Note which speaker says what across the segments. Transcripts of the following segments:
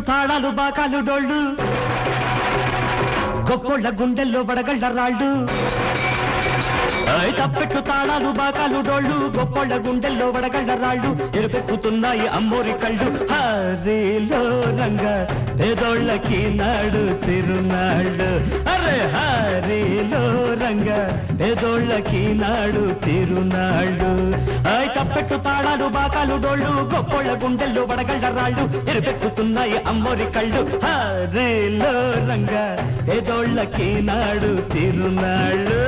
Speaker 1: తాళాలు బాకాలు డోళ్ళు గొప్పోళ్ళ గుండెల్లో వడగళ్ళ రాళ్ళు ఐ తప్పెట్టు తాళాలు బాకాలు డోళ్ళు గొప్పోళ్ళ గుండెల్లో వడగళ్ళ రాళ్ళు ఎరుపెక్కుతున్నాయి అమ్మోరి కళ్ళు హరిలో రంగ పేదోళ్ళకి నాడు తిరునాళ్ళు అరే హరిలో రంగ పేదోళ్ళకి నాడు తిరునాళ్ళు ఐ తప్పెట్టు తాళాలు బాకాలు డోళ్ళు గొప్పోళ్ళ గుండెల్లో వడగళ్ళ రాళ్ళు ఎరుపెక్కుతున్నాయి అమ్మోరి కళ్ళు హరిలో రంగ పేదోళ్ళకి నాడు తిరునాళ్ళు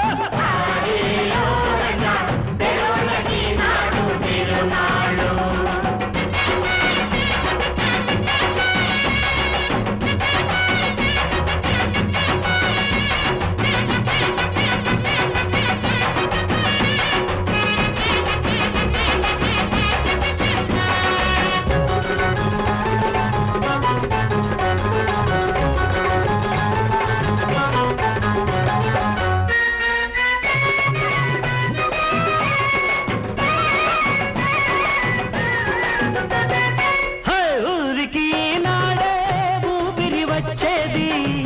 Speaker 1: హే, ఊరికి నాడే ఊపిరి వచ్చేది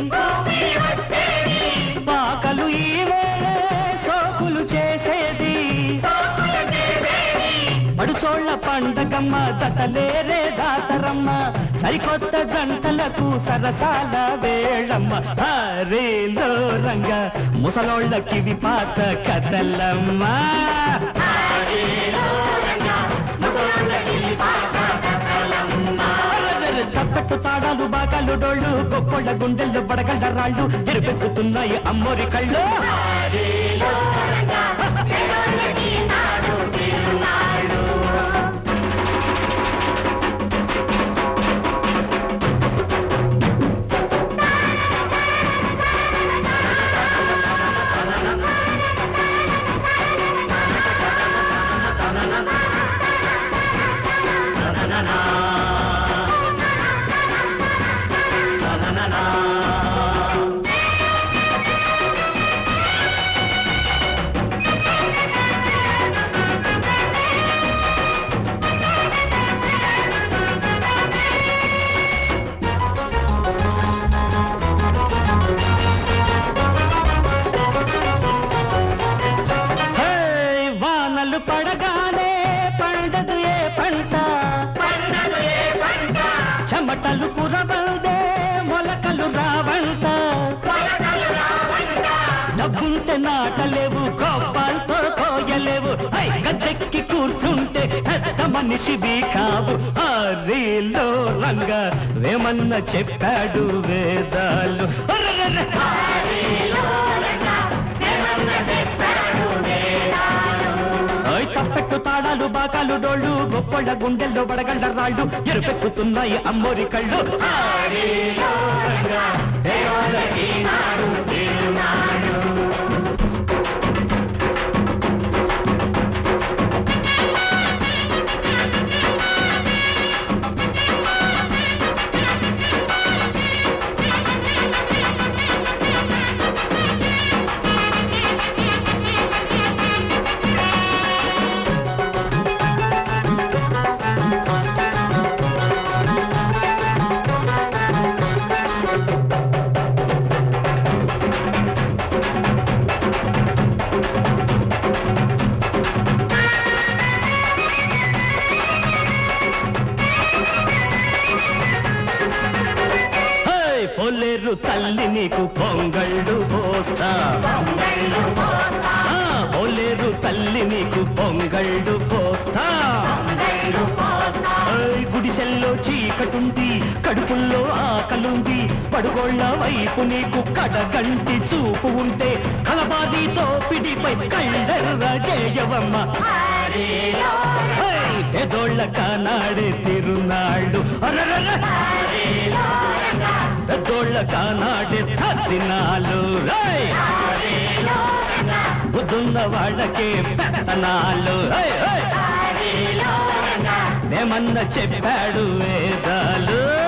Speaker 1: పాకలు ఈ వేళే సోకులు చేసేది పడుచోళ్ళ పండగమ్మ జతలేరే జాతరమ్మ సరికొత్త జంటలకు సరసాల వేళమ్మ హరేలో రంగ ముసలోళ్ళకి విపాత కథలమ్మ అరెరెరె, తప్పట్టు తాడాలు బాగాలు డోళ్ళు గొప్పళ్ళ గుండెల్లో బడగళ్ళ రాళ్ళు ఎరుపెక్కుతున్నాయి అమ్మోరి కళ్ళు హే, వానలు పడగానే పండదు ఏ పంట చెమటలు కురవల్దే మొలకలు రావంట డబ్బుంటే నాటలేవు కోపాలతో కోయలేవు ఐ గద్దెక్కి కూర్చుంటే పెద్ద మనిషివి కావు ఆ రీలో రంగ వేమన్న చెప్పాడు వేదాలు అరెరెరె! ఓయ్ తప్పెట్టు తాళాలు బాకాలు డోళ్ళు గొప్పళ్ళ గుండెల్లో బడగండ రాళ్ళు ఎరుపెక్కుతున్నాయి అమ్మోరి కళ్ళు హరిలో రంగ, దేవాలకి నాడు తిరునాడు. హే, పొలేరు తల్లి నీకు పొంగళ్ళు పోస్తా ఆ, పొలేరు తల్లి నీకు పొంగళ్ళు పోస్తా ఏయ్, గుడిసెల్లో చీకటుంది కడుపుల్లో ఆకలుంది పడుగోళ్ళ వైపు నీకు కడగంటి చూపు ఉంటే కలబాది తోపిడిపై కళ్ళెర్ర చేయవమ్మ ఏయ్, పెదోళ్ళ కానాడే తిరునాళ్ళు అరరర! పెద్దోళ్ళ కానాడే తద్దినాలు రేయ్! బుద్ధున్న వాళ్ళకే పెత్తనాలు రేయ్, రేయ్! మేమన్న చెప్పాడు వేదాలు